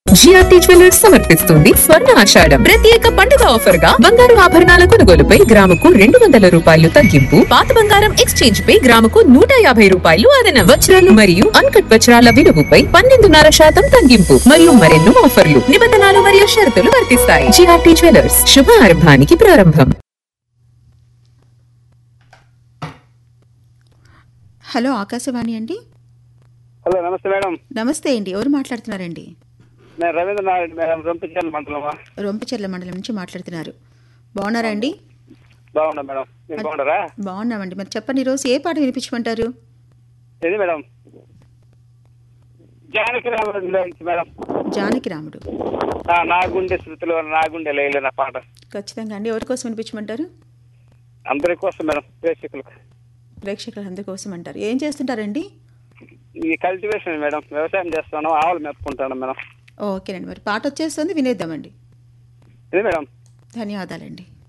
GRT jewellers సమర్పిస్తుంది స్వర్ణ ఆషాఢం ప్రత్యేక పండుగ ఆఫర్ గా బంగారు ఆభరణాల కొనుగోలుపై గ్రాముకు రెండు వందల రూపాయలు తగ్గింపు పాత బంగారం ఎక్స్చేంజ్ పై గ్రాముకు నూట యాభై రూపాయలు అదనం వజ్రాలు మరియు అన్కట్ వజ్రాల విలువపై పన్నెండున్నర శాతం తగ్గింపు మరియు మరెన్నో ఆఫర్లు నిబంధనలు మరియు షరతులు వర్తిస్తాయి జిఆర్టీ జ్యువెలర్స్ శుభారంభానికి ప్రారంభం హలో ఆకాశవాణి అండి హలో నమస్తే మేడం నమస్తే అండి ఎవరు మాట్లాడుతున్నారండి నేను రవీంద్రనాథ్ మేడం రొంపిచర్ల మండలమా రొంపిచెర్ల మండలం నుంచి మాట్లాడుతున్నారు బాగున్నారా అండి బాగున్నా మేడం మీరు బాగున్నారా బాగున్నామండి మరి చెప్పండి ఈరోజు ఏ పాట వినిపించమంటారు ఇది మేడం జానకి రామరాజు నుంచి మేడం జానకి రాముడు ఆ, నా గుండె శృతిలో నా గుండె లేలే నా పాట ఖచ్చితంగా అండి ఎవరి కోసం వినిపించమంటారు అందరి కోసం మేడం ప్రేక్షకులకు ప్రేక్షకులందరి కోసం అంటారు ఏం చేస్తుంటారండి ఈ కల్టివేషన్ మేడం వ్యవసాయం చేస్తాను ఆవులు మెప్పుకుంటాను మేడం ఓకేనండి మరి పాట వచ్చేస్తుంది వినేద్దామండి ఇది మేడం ధన్యవాదాలండి